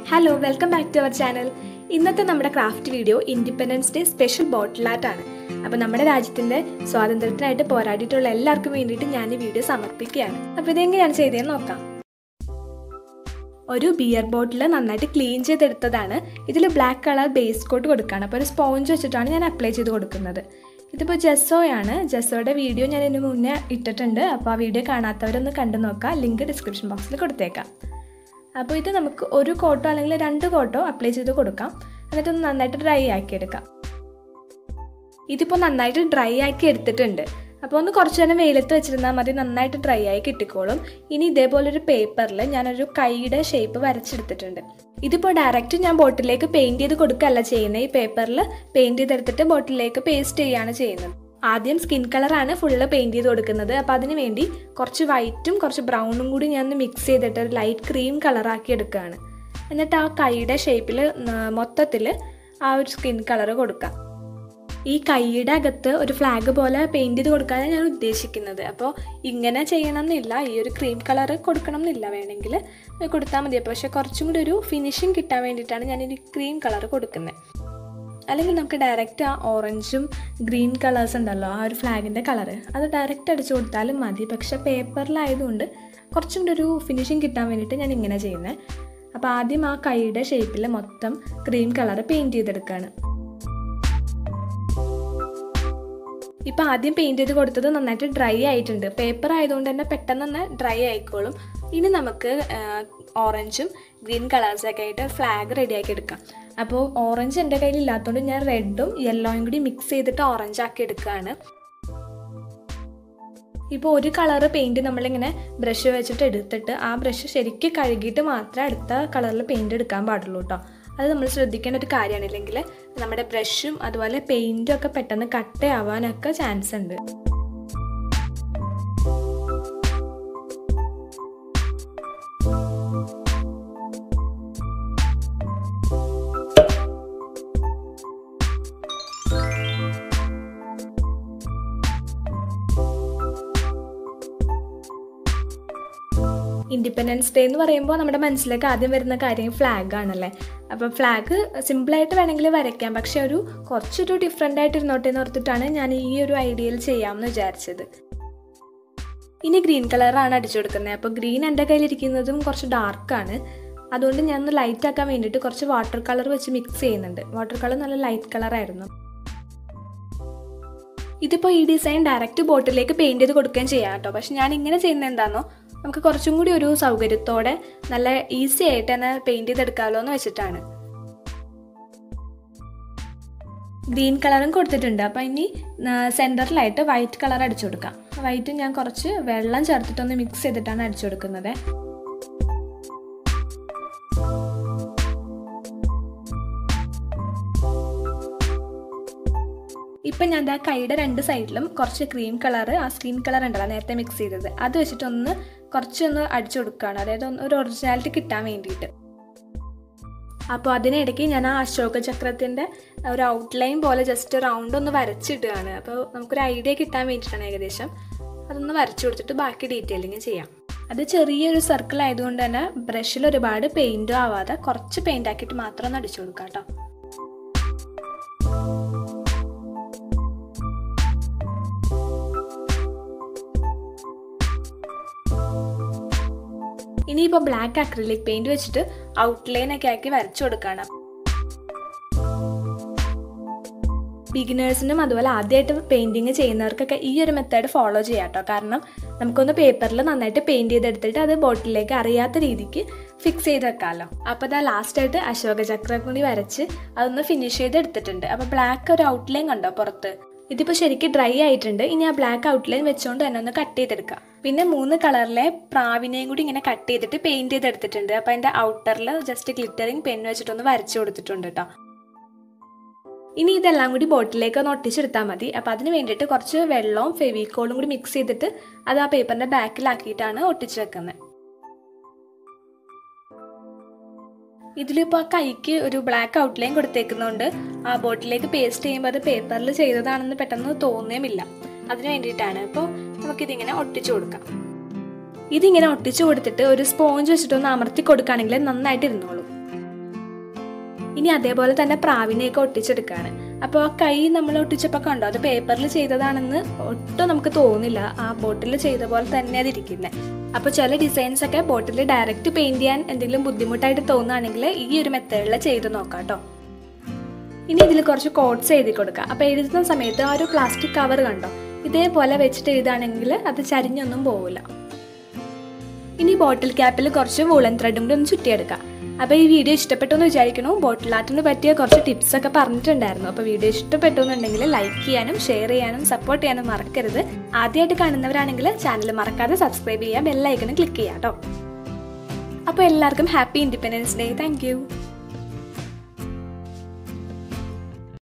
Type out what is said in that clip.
hello welcome back to our channel ഇന്നത്തെ നമ്മുടെ craft video independence day special bottle ആർട്ടാണ് അപ്പോൾ നമ്മുടെ രാജ്യത്തിൻ്റെ സ്വാതന്ത്ര്യത്തിനായിട്ട് പോരാടിയിട്ടുള്ള എല്ലാവർക്കും വേണ്ടിയിട്ട് ഞാൻ ഈ വീഡിയോ സമർപ്പിക്കുകയാണ് അപ്പോൾ ഇതെങ്ങനെയാണ് ചെയ്തതെന്ന് നോക്കാം ഒരു ബിയർ ബോട്ടിൽ നന്നായിട്ട് ക്ലീൻ ചെയ്തെടുത്തതാണ് ഇതിൽ ബ്ലാക്ക് കളർ ബേസ് കോട്ട് കൊടുക്കുകയാണ് അപ്പോൾ ഒരു സ്പോഞ്ച് വെച്ചിട്ടാണ് ഞാൻ അപ്ലൈ ചെയ്ത് കൊടുക്കുന്നത് ഇതിപ്പോൾ ജെസ്സോയാണ് ജെസ്സോയുടെ വീഡിയോ ഞാൻ ഇതിന് മുന്നേ ഇട്ടിട്ടുണ്ട് അപ്പോൾ ആ വീഡിയോ കാണാത്തവരൊന്ന് കണ്ടു നോക്കാം ലിങ്ക് ഡിസ്ക്രിപ്ഷൻ ബോക്സിൽ കൊടുത്തേക്കാം അപ്പോൾ ഇത് നമുക്ക് ഒരു കോട്ടോ അല്ലെങ്കിൽ രണ്ട് കോട്ടോ അപ്ലൈ ചെയ്ത് കൊടുക്കാം എന്നിട്ടൊന്ന് നന്നായിട്ട് ഡ്രൈ ആക്കി എടുക്കാം ഇതിപ്പോൾ നന്നായിട്ട് ഡ്രൈ ആക്കി എടുത്തിട്ടുണ്ട് അപ്പോൾ ഒന്ന് കുറച്ച് നേരം വെയിലത്ത് വെച്ചിരുന്നാൽ മതി നന്നായിട്ട് ഡ്രൈ ആയി കിട്ടിക്കോളും ഇനി ഇതേപോലൊരു പേപ്പറിൽ ഞാനൊരു കൈയുടെ ഷേപ്പ് വരച്ചെടുത്തിട്ടുണ്ട് ഇതിപ്പോൾ ഡയറക്റ്റ് ഞാൻ ബോട്ടിലേക്ക് പെയിൻറ് ചെയ്ത് കൊടുക്കുകയല്ല ചെയ്യുന്നത് ഈ പേപ്പറിൽ പെയിൻറ് ചെയ്തെടുത്തിട്ട് ബോട്ടിലേക്ക് പേസ്റ്റ് ചെയ്യുകയാണ് ചെയ്യുന്നത് ആദ്യം സ്കിൻ കളറാണ് ഫുള്ള് പെയിൻറ് ചെയ്ത് കൊടുക്കുന്നത് അപ്പോൾ അതിന് വേണ്ടി കുറച്ച് വൈറ്റും കുറച്ച് ബ്രൗണും കൂടി ഞാൻ ഒന്ന് മിക്സ് ചെയ്തിട്ട് ഒരു ലൈറ്റ് ക്രീം കളറാക്കി എടുക്കുകയാണ് എന്നിട്ട് ആ കൈയുടെ ഷേപ്പിൽ മൊത്തത്തിൽ ആ ഒരു സ്കിൻ കളർ കൊടുക്കാം ഈ കൈയുടെ അകത്ത് ഒരു ഫ്ലാഗ് പോലെ പെയിൻറ് ചെയ്ത് കൊടുക്കാനാണ് ഞാൻ ഉദ്ദേശിക്കുന്നത് അപ്പോൾ ഇങ്ങനെ ചെയ്യണം എന്നില്ല ഈ ഒരു ക്രീം കളർ കൊടുക്കണം എന്നില്ല വേണമെങ്കിൽ കൊടുത്താൽ മതി അപ്പോൾ പക്ഷേ കുറച്ചും കൂടി ഒരു ഫിനിഷിങ് കിട്ടാൻ വേണ്ടിയിട്ടാണ് ഞാൻ ഈ ക്രീം കളർ കൊടുക്കുന്നത് അല്ലെങ്കിൽ നമുക്ക് ഡയറക്റ്റ് ആ ഓറഞ്ചും ഗ്രീൻ കളേഴ്സ് ഉണ്ടല്ലോ ആ ഒരു ഫ്ലാഗിൻ്റെ കളറ് അത് ഡയറക്റ്റ് അടിച്ചു കൊടുത്താലും മതി പക്ഷെ പേപ്പറിലായതുകൊണ്ട് കുറച്ചും കൂടി ഒരു ഫിനിഷിങ് കിട്ടാൻ വേണ്ടിയിട്ട് ഞാൻ ഇങ്ങനെ ചെയ്യുന്നത് അപ്പോൾ ആദ്യം ആ കൈയുടെ ഷേപ്പിൽ മൊത്തം ക്രീം കളർ പെയിൻറ് ചെയ്തെടുക്കുകയാണ് ഇപ്പോൾ ആദ്യം പെയിൻറ് ചെയ്ത് കൊടുത്തത് നന്നായിട്ട് ഡ്രൈ ആയിട്ടുണ്ട് പേപ്പർ ആയതുകൊണ്ട് തന്നെ പെട്ടെന്ന് തന്നെ ഡ്രൈ ആയിക്കോളും ഇനി നമുക്ക് ഓറഞ്ചും ഗ്രീൻ കളേഴ്സൊക്കെ ആയിട്ട് ഫ്ലാഗ് റെഡിയാക്കി എടുക്കാം അപ്പോൾ ഓറഞ്ച് എൻ്റെ കയ്യിൽ ഇല്ലാത്തതുകൊണ്ട് ഞാൻ റെഡും യെല്ലോയും കൂടി മിക്സ് ചെയ്തിട്ട് ഓറഞ്ച് ആക്കി എടുക്കുകയാണ് ഇപ്പോൾ ഒരു കളറ് പെയിൻറ് നമ്മളിങ്ങനെ ബ്രഷ് വെച്ചിട്ട് എടുത്തിട്ട് ആ ബ്രഷ് ശരിക്കും കഴുകിയിട്ട് മാത്രമേ അടുത്ത കളറിൽ പെയിൻറ് എടുക്കാൻ പാടുള്ളൂ കേട്ടോ അത് നമ്മൾ ശ്രദ്ധിക്കേണ്ട ഒരു കാര്യമാണ് ഇല്ലെങ്കിൽ നമ്മുടെ ബ്രഷും അതുപോലെ പെയിൻറ്റും ഒക്കെ പെട്ടെന്ന് കട്ടയാവാനൊക്കെ ചാൻസ് ഉണ്ട് ഇൻഡിപെൻഡൻസ് ഡേ എന്ന് പറയുമ്പോൾ നമ്മുടെ മനസ്സിലേക്ക് ആദ്യം വരുന്ന കാര്യം ഫ്ലാഗ് ആണല്ലേ അപ്പോൾ ഫ്ലാഗ് സിമ്പിളായിട്ട് വേണമെങ്കിൽ വരയ്ക്കാം പക്ഷെ ഒരു കുറച്ചൊരു ഡിഫറെൻ്റ് ആയിട്ട് ഇരുന്നോട്ടെ എന്ന് ഓർത്തിട്ടാണ് ഞാൻ ഈ ഒരു ഐഡിയയിൽ ചെയ്യാമെന്ന് വിചാരിച്ചത് ഇനി ഗ്രീൻ കളറാണ് അടിച്ചു കൊടുക്കുന്നത് അപ്പോൾ ഗ്രീൻ എൻ്റെ കയ്യിലിരിക്കുന്നതും കുറച്ച് ഡാർക്കാണ് അതുകൊണ്ട് ഞാൻ ഒന്ന് ലൈറ്റ് ആക്കാൻ വേണ്ടിയിട്ട് കുറച്ച് വാട്ടർ കളർ വെച്ച് മിക്സ് ചെയ്യുന്നുണ്ട് വാട്ടർ കളർ നല്ല ലൈറ്റ് കളറായിരുന്നു ഇതിപ്പോൾ ഈ ഡിസൈൻ ഡയറക്റ്റ് ബോട്ടിലേക്ക് പെയിൻറ് ചെയ്ത് കൊടുക്കുകയും ചെയ്യാം കേട്ടോ പക്ഷെ ഞാൻ ഇങ്ങനെ ചെയ്യുന്നത് എന്താണെന്നോ നമുക്ക് കുറച്ചും കൂടി ഒരു സൗകര്യത്തോടെ നല്ല ഈസി ആയിട്ട് തന്നെ പെയിൻറ് ചെയ്തെടുക്കാമല്ലോ എന്ന് വെച്ചിട്ടാണ് ഗ്രീൻ കളറും കൊടുത്തിട്ടുണ്ട് അപ്പോൾ ഇനി സെൻറ്ററിലായിട്ട് വൈറ്റ് കളർ അടിച്ചു കൊടുക്കാം വൈറ്റ് ഞാൻ കുറച്ച് വെള്ളം ചേർത്തിട്ടൊന്ന് മിക്സ് ചെയ്തിട്ടാണ് അടിച്ചു കൊടുക്കുന്നത് ഇപ്പം ഞാൻ ആ കൈയുടെ രണ്ട് സൈഡിലും കുറച്ച് ക്രീം കളർ ആ സ്കിൻ കളർ ഉണ്ടല്ലോ നേരത്തെ മിക്സ് ചെയ്തത് അത് വെച്ചിട്ടൊന്ന് കുറച്ചൊന്ന് അടിച്ചു കൊടുക്കുകയാണ് അതായത് ഒരു ഒറിജിനാലിറ്റി കിട്ടാൻ വേണ്ടിയിട്ട് അപ്പോൾ അതിനിടയ്ക്ക് ഞാൻ ആ അശോക ചക്രത്തിൻ്റെ ഒരു ഔട്ട്ലൈൻ പോലെ ജസ്റ്റ് റൗണ്ട് ഒന്ന് വരച്ചിടുകയാണ് അപ്പോൾ നമുക്കൊരു ഐഡിയ കിട്ടാൻ വേണ്ടിയിട്ടാണ് ഏകദേശം അതൊന്ന് വരച്ചു കൊടുത്തിട്ട് ബാക്കി ഡീറ്റെയിലിങ് ചെയ്യാം അത് ചെറിയൊരു സർക്കിൾ ആയതുകൊണ്ട് തന്നെ ബ്രഷിൽ ഒരുപാട് പെയിൻറ്റും ആവാതെ കുറച്ച് പെയിൻ്റ് ആക്കിയിട്ട് മാത്രം ഒന്ന് അടിച്ചു കൊടുക്കാം കേട്ടോ ഇനിയിപ്പോൾ ബ്ലാക്ക് അക്രിലിക് പെയിന്റ് വെച്ചിട്ട് ഔട്ട്ലൈൻ ഒക്കെ ആക്കി വരച്ചു കൊടുക്കണം ബിഗിനേഴ്സിനും അതുപോലെ ആദ്യമായിട്ട് പെയിൻറ്റിങ് ചെയ്യുന്നവർക്കൊക്കെ ഈ ഒരു മെത്തേഡ് ഫോളോ ചെയ്യാം കേട്ടോ കാരണം നമുക്കൊന്ന് പേപ്പറിൽ നന്നായിട്ട് പെയിൻറ് ചെയ്തെടുത്തിട്ട് അത് ബോട്ടിലേക്ക് അറിയാത്ത രീതിക്ക് ഫിക്സ് ചെയ്ത് വെക്കാമല്ലോ അപ്പോൾ അതാ ലാസ്റ്റായിട്ട് അശോക ചക്രം കൂടി വരച്ച് അതൊന്ന് ഫിനിഷ് ചെയ്ത് എടുത്തിട്ടുണ്ട് അപ്പോൾ ബ്ലാക്ക് ഒരു ഔട്ട്ലൈൻ കണ്ടോ പുറത്ത് ഇതിപ്പോൾ ശരിക്കും ഡ്രൈ ആയിട്ടുണ്ട് ഇനി ആ ബ്ലാക്ക് ഔട്ട്ലൈൻ വെച്ചുകൊണ്ട് തന്നെ ഒന്ന് കട്ട് ചെയ്തെടുക്കാം പിന്നെ മൂന്ന് കളറിലെ പ്രാവിനെയും കൂടി ഇങ്ങനെ കട്ട് ചെയ്തിട്ട് പെയിൻറ് ചെയ്തെടുത്തിട്ടുണ്ട് അപ്പോൾ അതിൻ്റെ ഔട്ടറിൽ ജസ്റ്റ് ഗ്ലിറ്ററിങ് പെൻ വെച്ചിട്ടൊന്ന് വരച്ചു കൊടുത്തിട്ടുണ്ട് കേട്ടോ ഇനി ഇതെല്ലാം കൂടി ബോട്ടിലേക്ക് ഒന്ന് ഒട്ടിച്ചെടുത്താൽ മതി അപ്പോൾ അതിന് വേണ്ടിയിട്ട് കുറച്ച് വെള്ളവും ഫെവിക്കോളും കൂടി മിക്സ് ചെയ്തിട്ട് അത് ആ പേപ്പറിൻ്റെ ബാക്കിലാക്കിയിട്ടാണ് ഒട്ടിച്ച് വെക്കുന്നത് ഇതിലിപ്പോൾ ആ കൈക്ക് ഒരു ബ്ലാക്ക് ഔട്ട്ലൈൻ കൊടുത്തേക്കുന്നതുകൊണ്ട് ആ ബോട്ടിലേക്ക് പേസ്റ്റ് ചെയ്യുമ്പോൾ അത് പേപ്പറിൽ ചെയ്തതാണെന്ന് പെട്ടെന്ന് തോന്നുകയുമില്ല അതിന് വേണ്ടിയിട്ടാണ് അപ്പോൾ നമുക്കിതിങ്ങനെ ഒട്ടിച്ചു കൊടുക്കാം ഇതിങ്ങനെ ഒട്ടിച്ചു കൊടുത്തിട്ട് ഒരു സ്പോഞ്ച് വെച്ചിട്ടൊന്ന് അമർത്തി കൊടുക്കുകയാണെങ്കിൽ നന്നായിട്ട് ഇരുന്നോളും ഇനി അതേപോലെ തന്നെ പ്രാവിനെയൊക്കെ ഒട്ടിച്ചെടുക്കുകയാണ് അപ്പോൾ ആ കൈ നമ്മൾ ഒട്ടിച്ചപ്പോൾ കണ്ടോ അത് പേപ്പറിൽ ചെയ്തതാണെന്ന് ഒട്ടും നമുക്ക് തോന്നില്ല ആ ബോട്ടിൽ ചെയ്ത പോലെ തന്നെ അതിരിക്കുന്നത് അപ്പോൾ ചില ഡിസൈൻസ് ഒക്കെ ബോട്ടിൽ ഡയറക്റ്റ് പെയിൻറ് ചെയ്യാൻ എന്തെങ്കിലും ബുദ്ധിമുട്ടായിട്ട് തോന്നുകയാണെങ്കിൽ ഈ ഒരു മെത്തേഡിൽ ചെയ്ത് നോക്കാം കേട്ടോ ഇനി ഇതിൽ കുറച്ച് കോഡ്സ് എഴുതി കൊടുക്കുക അപ്പോൾ എഴുതുന്ന സമയത്ത് ആ ഒരു പ്ലാസ്റ്റിക് കവർ കണ്ടോ ഇതേപോലെ വെച്ചിട്ട് എഴുതുകയാണെങ്കിൽ അത് ചരിഞ്ഞൊന്നും പോവില്ല ഇനി ബോട്ടിൽ ക്യാപ്പിൽ കുറച്ച് വൂളൻ ത്രെഡും കൂടി ഒന്ന് ചുറ്റിയെടുക്കാം അപ്പോൾ ഈ വീഡിയോ ഇഷ്ടപ്പെട്ടു എന്ന് വിചാരിക്കുന്നു ബോട്ടിൽ ആർട്ടിന് പറ്റിയ കുറച്ച് ടിപ്സ് ഒക്കെ പറഞ്ഞിട്ടുണ്ടായിരുന്നു അപ്പോൾ വീഡിയോ ഇഷ്ടപ്പെട്ടു എന്നുണ്ടെങ്കിൽ ലൈക്ക് ചെയ്യാനും ഷെയർ ചെയ്യാനും സപ്പോർട്ട് ചെയ്യാനും മറക്കരുത് ആദ്യമായിട്ട് കാണുന്നവരാണെങ്കിൽ ചാനൽ മറക്കാതെ സബ്സ്ക്രൈബ് ചെയ്യുക ബെല്ലൈക്കണും ക്ലിക്ക് ചെയ്യാം കേട്ടോ അപ്പോൾ എല്ലാവർക്കും ഹാപ്പി ഇൻഡിപെൻഡൻസ് ഡേ താങ്ക്